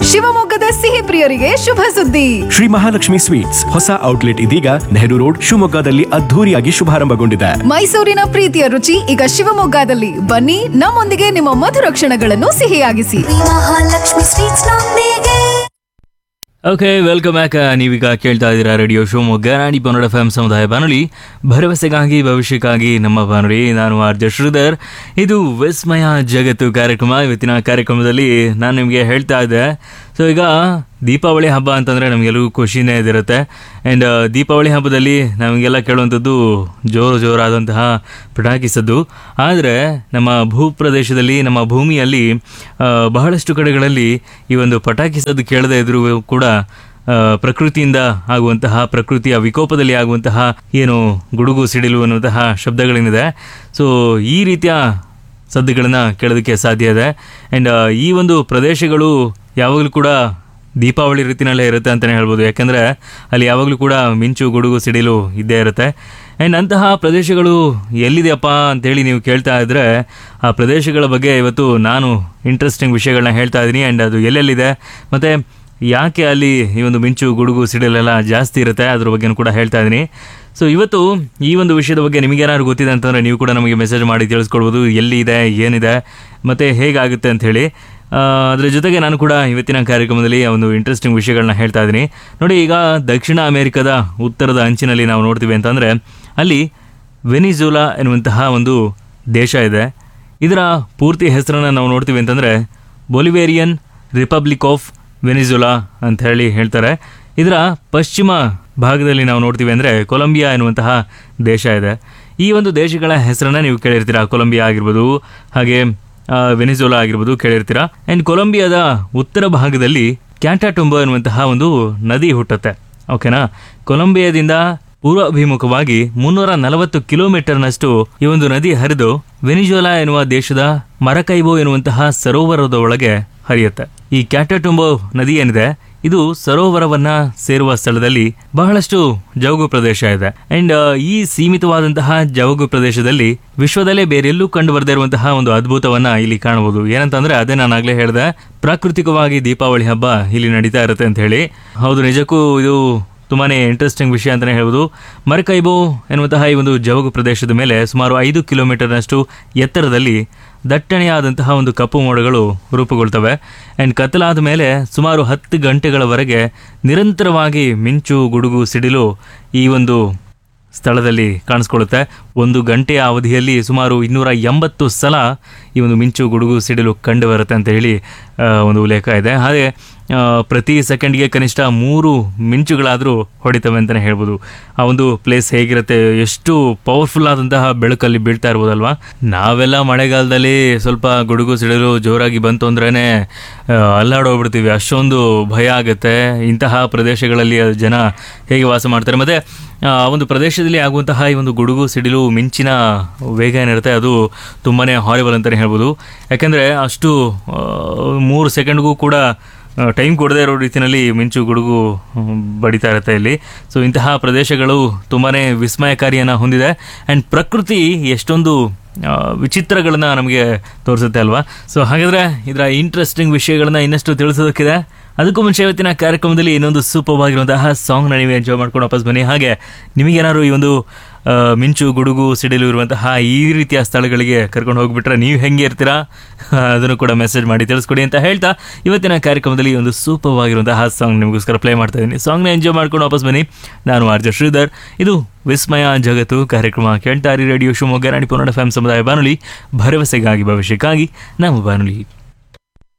ಶಿವಮೊಗ್ಗದ ಸಿಹಿ ಪ್ರಿಯರಿಗೆ ಶುಭ ಸುದ್ದಿ ಶ್ರೀ ಮಹಾಲಕ್ಷ್ಮಿ ಸ್ವೀಟ್ಸ್ ಹೊಸ ಔಟ್ಲೆಟ್ ಇದೀಗ ನೆಹರು ರೋಡ್ ಶಿವಮೊಗ್ಗದಲ್ಲಿ ಅದ್ಧೂರಿಯಾಗಿ ಶುಭಾರಂಭಗೊಂಡಿದೆ ಮೈಸೂರಿನ ಪ್ರೀತಿಯ ರುಚಿ ಈಗ ಶಿವಮೊಗ್ಗದಲ್ಲಿ ಬನ್ನಿ ನಮ್ಮೊಂದಿಗೆ ನಿಮ್ಮ ಮಧುರ ಕ್ಷಣಗಳನ್ನು ಸಿಹಿಯಾಗಿಸಿ ಮಹಾಲಕ್ಷ್ಮಿ ಸ್ವೀಟ್ಸ್ ನೊಂದಿಗೆ ಓಕೆ ವೆಲ್ಕಮ್ ಬ್ಯಾಕ್ ನೀವೀಗ ಕೇಳ್ತಾ ಇದ್ದೀರಾ ರೇಡಿಯೋ ಶಿವಮೊಗ್ಗ ನಾಡಿ ಕನ್ನಡ ಎಫ್ ಸಮುದಾಯ ಬಾನುಲಿ ಭರವಸೆಗಾಗಿ ಭವಿಷ್ಯಕ್ಕಾಗಿ ನಮ್ಮ ಬಾನುಲಿ ನಾನು ಆರ್ ಜೆ ಶ್ರೀಧರ್ ಇದು ವಿಸ್ಮಯ ಜಗತ್ತು ಕಾರ್ಯಕ್ರಮ ಇವತ್ತಿನ ಕಾರ್ಯಕ್ರಮದಲ್ಲಿ ನಾನು ನಿಮಗೆ ಹೇಳ್ತಾ ಇದ್ದೆ ಸೊ ಈಗ ದೀಪಾವಳಿ ಹಬ್ಬ ಅಂತಂದರೆ ನಮಗೆಲ್ಲರಿಗೂ ಖುಷಿನೇ ಇದಿರುತ್ತೆ ಆ್ಯಂಡ್ ದೀಪಾವಳಿ ಹಬ್ಬದಲ್ಲಿ ನಮಗೆಲ್ಲ ಕೇಳುವಂಥದ್ದು ಜೋರು ಜೋರಾದಂತಹ ಪಟಾಕಿ ಸದ್ದು ಆದರೆ ನಮ್ಮ ಭೂಪ್ರದೇಶದಲ್ಲಿ ನಮ್ಮ ಭೂಮಿಯಲ್ಲಿ ಆ, ಬಹಳಷ್ಟು ಕಡೆಗಳಲ್ಲಿ ಈ ಒಂದು ಪಟಾಕಿ ಸದ್ದು ಕೇಳದೇ ಇದ್ರೂ ಕೂಡ ಆ, ಪ್ರಕೃತಿಯಿಂದ ಆಗುವಂತಹ ಪ್ರಕೃತಿಯ ವಿಕೋಪದಲ್ಲಿ ಆಗುವಂತಹ ಏನು ಗುಡುಗು ಸಿಡಿಲು ಅನ್ನುವಂತಹ ಶಬ್ದಗಳೇನಿದೆ ಸೊ ಈ ರೀತಿಯ ಸದ್ದುಗಳನ್ನು ಕೇಳೋದಕ್ಕೆ ಸಾಧ್ಯ ಇದೆ ಆ್ಯಂಡ್ ಈ ಒಂದು ಪ್ರದೇಶಗಳು ಯಾವಾಗಲೂ ಕೂಡ ದೀಪಾವಳಿ ರೀತಿನಲ್ಲೇ ಇರುತ್ತೆ ಅಂತಲೇ ಹೇಳ್ಬೋದು ಯಾಕೆಂದರೆ ಅಲ್ಲಿ ಯಾವಾಗಲೂ ಕೂಡ ಮಿಂಚು ಗುಡುಗು ಸಿಡಿಲು ಇದ್ದೇ ಇರುತ್ತೆ ಆ್ಯಂಡ್ ಅಂತಹ ಪ್ರದೇಶಗಳು ಎಲ್ಲಿದೆಯಪ್ಪ ಅಂತೇಳಿ ನೀವು ಕೇಳ್ತಾ ಇದ್ದರೆ ಆ ಪ್ರದೇಶಗಳ ಬಗ್ಗೆ ಇವತ್ತು ನಾನು ಇಂಟ್ರೆಸ್ಟಿಂಗ್ ವಿಷಯಗಳನ್ನ ಹೇಳ್ತಾ ಇದ್ದೀನಿ ಆ್ಯಂಡ್ ಅದು ಎಲ್ಲೆಲ್ಲಿದೆ ಮತ್ತು ಯಾಕೆ ಅಲ್ಲಿ ಈ ಒಂದು ಮಿಂಚು ಗುಡುಗು ಸಿಡಿಲೆಲ್ಲ ಜಾಸ್ತಿ ಇರುತ್ತೆ ಅದ್ರ ಬಗ್ಗೆನೂ ಕೂಡ ಹೇಳ್ತಾ ಇದ್ದೀನಿ ಸೊ ಇವತ್ತು ಈ ಒಂದು ವಿಷಯದ ಬಗ್ಗೆ ನಿಮಗೇನಾದ್ರು ಗೊತ್ತಿದೆ ಅಂತಂದರೆ ನೀವು ಕೂಡ ನಮಗೆ ಮೆಸೇಜ್ ಮಾಡಿ ತಿಳಿಸ್ಕೊಡ್ಬೋದು ಎಲ್ಲಿದೆ ಏನಿದೆ ಮತ್ತು ಹೇಗಾಗುತ್ತೆ ಅಂಥೇಳಿ ಅದರ ಜೊತೆಗೆ ನಾನು ಕೂಡ ಇವತ್ತಿನ ಕಾರ್ಯಕ್ರಮದಲ್ಲಿ ಆ ಒಂದು ಇಂಟ್ರೆಸ್ಟಿಂಗ್ ವಿಷಯಗಳನ್ನ ಹೇಳ್ತಾ ಇದ್ದೀನಿ ನೋಡಿ ಈಗ ದಕ್ಷಿಣ ಅಮೆರಿಕದ ಉತ್ತರದ ಅಂಚಿನಲ್ಲಿ ನಾವು ನೋಡ್ತೀವಿ ಅಂತಂದರೆ ಅಲ್ಲಿ ವೆನಿಜುಲಾ ಎನ್ನುವಂತಹ ಒಂದು ದೇಶ ಇದೆ ಇದರ ಪೂರ್ತಿ ಹೆಸರನ್ನು ನಾವು ನೋಡ್ತೀವಿ ಅಂತಂದರೆ ಬೊಲಿವೇರಿಯನ್ ರಿಪಬ್ಲಿಕ್ ಆಫ್ ವೆನಿಜುಲಾ ಅಂತ ಹೇಳಿ ಹೇಳ್ತಾರೆ ಇದರ ಪಶ್ಚಿಮ ಭಾಗದಲ್ಲಿ ನಾವು ನೋಡ್ತೀವಿ ಅಂದರೆ ಕೊಲಂಬಿಯಾ ಎನ್ನುವಂತಹ ದೇಶ ಇದೆ ಈ ಒಂದು ದೇಶಗಳ ಹೆಸರನ್ನ ನೀವು ಕೇಳಿರ್ತೀರಾ ಕೊಲಂಬಿಯಾ ಆಗಿರ್ಬೋದು ಹಾಗೆ ಆ, ವೆನಿಜುಲಾ ಆಗಿರ್ಬೋದು ಕೇಳಿರ್ತೀರಾ ಆ್ಯಂಡ್ ಕೊಲಂಬಿಯಾದ ಉತ್ತರ ಭಾಗದಲ್ಲಿ ಕ್ಯಾಂಟಾಟುಂಬೋ ಎನ್ನುವಂತಹ ಒಂದು ನದಿ ಹುಟ್ಟುತ್ತೆ ಓಕೆನಾ ಕೊಲಂಬಿಯಾದಿಂದ ಪೂರ್ವ ಅಭಿಮುಖವಾಗಿ ಮುನ್ನೂರ ನಲವತ್ತು ಕಿಲೋಮೀಟರ್ನಷ್ಟು ಈ ಒಂದು ನದಿ ಹರಿದು ವೆನಿಜುಲಾ ಎನ್ನುವ ದೇಶದ ಮರಕೈಬೋ ಎನ್ನುವಂತಹ ಸರೋವರದ ಒಳಗೆ ಹರಿಯುತ್ತೆ ಈ ಕ್ಯಾಟಟುಂಬೋ ನದಿ ಏನಿದೆ ಇದು ಸರೋವರವನ್ನ ಸೇರುವ ಸ್ಥಳದಲ್ಲಿ ಬಹಳಷ್ಟು ಜೌಗು ಪ್ರದೇಶ ಇದೆ ಅಂಡ್ ಈ ಸೀಮಿತವಾದಂತಹ ಜೌಗು ಪ್ರದೇಶದಲ್ಲಿ ವಿಶ್ವದಲ್ಲೇ ಬೇರೆಲ್ಲೂ ಕಂಡು ಬರದೇ ಇರುವಂತಹ ಒಂದು ಅದ್ಭುತವನ್ನ ಇಲ್ಲಿ ಕಾಣಬಹುದು ಏನಂತಂದ್ರೆ ಅದೇ ನಾನು ಆಗ್ಲೇ ಹೇಳಿದೆ ಪ್ರಾಕೃತಿಕವಾಗಿ ದೀಪಾವಳಿ ಹಬ್ಬ ಇಲ್ಲಿ ನಡೀತಾ ಇರುತ್ತೆ ಅಂತ ಹೇಳಿ ಹೌದು ನಿಜಕ್ಕೂ ಇದು ತುಂಬಾನೇ ಇಂಟ್ರೆಸ್ಟಿಂಗ್ ವಿಷಯ ಅಂತಲೇ ಹೇಳ್ಬೋದು ಮರಕೈಬೋ ಎನ್ನುವಂತಹ ಈ ಒಂದು ಜವಗು ಪ್ರದೇಶದ ಮೇಲೆ ಸುಮಾರು ಐದು ಕಿಲೋಮೀಟರ್ನಷ್ಟು ಎತ್ತರದಲ್ಲಿ ದಟ್ಟಣೆಯಾದಂತಹ ಒಂದು ಕಪ್ಪು ಮೋಡಗಳು ರೂಪುಗೊಳ್ತವೆ ಆ್ಯಂಡ್ ಕತ್ತಲಾದ ಮೇಲೆ ಸುಮಾರು ಹತ್ತು ಗಂಟೆಗಳವರೆಗೆ ನಿರಂತರವಾಗಿ ಮಿಂಚು ಗುಡುಗು ಸಿಡಿಲು ಈ ಒಂದು ಸ್ಥಳದಲ್ಲಿ ಕಾಣಿಸ್ಕೊಳ್ಳುತ್ತೆ ಒಂದು ಗಂಟೆಯ ಅವಧಿಯಲ್ಲಿ ಸುಮಾರು ಇನ್ನೂರ ಎಂಬತ್ತು ಸಲ ಈ ಒಂದು ಮಿಂಚು ಗುಡುಗು ಸಿಡಿಲು ಕಂಡು ಬರುತ್ತೆ ಅಂತ ಹೇಳಿ ಆ, ಒಂದು ಉಲ್ಲೇಖ ಇದೆ ಹಾಗೆ ಆ, ಪ್ರತಿ ಸೆಕೆಂಡ್ಗೆ ಕನಿಷ್ಠ ಮೂರು ಮಿಂಚುಗಳಾದರೂ ಹೊಡಿತವೆ ಅಂತಲೇ ಹೇಳ್ಬೋದು ಆ ಒಂದು ಪ್ಲೇಸ್ ಹೇಗಿರುತ್ತೆ ಎಷ್ಟು ಪವರ್ಫುಲ್ ಆದಂತಹ ಬೆಳಕಲ್ಲಿ ಬೀಳ್ತಾ ಇರ್ಬೋದಲ್ವಾ ನಾವೆಲ್ಲ ಮಳೆಗಾಲದಲ್ಲಿ ಸ್ವಲ್ಪ ಗುಡುಗು ಸಿಡಿಲು ಜೋರಾಗಿ ಬಂತು ಅಂದ್ರೇ ಅಲ್ಲಾಡೋಗ್ಬಿಡ್ತೀವಿ ಅಷ್ಟೊಂದು ಭಯ ಆಗುತ್ತೆ ಇಂತಹ ಪ್ರದೇಶಗಳಲ್ಲಿ ಜನ ಹೇಗೆ ವಾಸ ಮಾಡ್ತಾರೆ ಮತ್ತು ಆ ಒಂದು ಪ್ರದೇಶದಲ್ಲಿ ಆಗುವಂತಹ ಈ ಒಂದು ಗುಡುಗು ಸಿಡಿಲು ಮಿಂಚಿನ ವೇಗ ಏನಿರುತ್ತೆ ಅದು ತುಂಬಾ ಹಾರಿಬಲ್ ಅಂತಲೇ ಹೇಳ್ಬೋದು ಯಾಕೆಂದರೆ ಅಷ್ಟು ಆ, ಮೂರು ಸೆಕೆಂಡ್ಗೂ ಕೂಡ ಟೈಮ್ ಕೊಡದೇ ಇರೋ ರೀತಿಯಲ್ಲಿ ಮಿಂಚು ಗುಡುಗು ಹ್ಮ್, ಬಡಿತಾ ಇರುತ್ತೆ ಇಲ್ಲಿ ಸೊ ಇಂತಹ ಪ್ರದೇಶಗಳು ತುಂಬಾ ವಿಸ್ಮಯಕಾರಿಯನ್ನು ಹೊಂದಿದೆ ಆ್ಯಂಡ್ ಪ್ರಕೃತಿ ಎಷ್ಟೊಂದು ಆ, ವಿಚಿತ್ರಗಳನ್ನ ನಮಗೆ ತೋರಿಸುತ್ತೆ ಅಲ್ವಾ ಸೊ ಹಾಗಾದರೆ ಇದರ ಇಂಟ್ರೆಸ್ಟಿಂಗ್ ವಿಷಯಗಳನ್ನ ಇನ್ನಷ್ಟು ತಿಳಿಸೋದಕ್ಕಿದೆ ಅದಕ್ಕೂ ಮುಂಚೆ ಇವತ್ತಿನ ಕಾರ್ಯಕ್ರಮದಲ್ಲಿ ಇನ್ನೊಂದು ಸೂಪರ್ ಆಗಿರುವಂತಹ ಸಾಂಗ್ನ ನೀವು ಎಂಜಾಯ್ ಮಾಡ್ಕೊಂಡು ವಾಪಸ್ ಬನ್ನಿ ಹಾಗೆ ನಿಮಗೇನಾದ್ರು ಈ ಒಂದು ಆ, ಮಿಂಚು ಗುಡುಗು ಸಿಡಿಲು ಇರುವಂತಹ ಈ ರೀತಿಯ ಸ್ಥಳಗಳಿಗೆ ಕರ್ಕೊಂಡು ಹೋಗ್ಬಿಟ್ರೆ ನೀವು ಹೆಂಗೆ ಇರ್ತೀರಾ ಅದನ್ನು ಕೂಡ ಮೆಸೇಜ್ ಮಾಡಿ ತಿಳಿಸ್ಕೊಡಿ ಅಂತ ಹೇಳ್ತಾ ಇವತ್ತಿನ ಕಾರ್ಯಕ್ರಮದಲ್ಲಿ ಒಂದು ಸೂಪರ್ ಆಗಿರುವಂತಹ ಸಾಂಗ್ ನಿಮಗೋಸ್ಕರ ಪ್ಲೇ ಮಾಡ್ತಾ ಇದ್ದೀನಿ ಸಾಂಗ್ನ ಎಂಜಾಯ್ ಮಾಡ್ಕೊಂಡು ವಾಪಸ್ ಬನ್ನಿ ನಾನು ಆರ್ಜ ಶ್ರೀಧರ್ ಇದು ವಿಸ್ಮಯ ಜಗತ್ತು ಕಾರ್ಯಕ್ರಮ ಕೇಳ್ತಾರಿ ರೇಡಿಯೋ ಶಿವಮೊಗ್ಗ ರಾಣಿ ಪುನಡ ಫ್ಯಾಮ್ ಸಮುದಾಯ ಬಾನುಲಿ ಭರವಸೆಗಾಗಿ ಭವಿಷ್ಯಕ್ಕಾಗಿ ನಮ್ಮ ಬಾನುಲಿ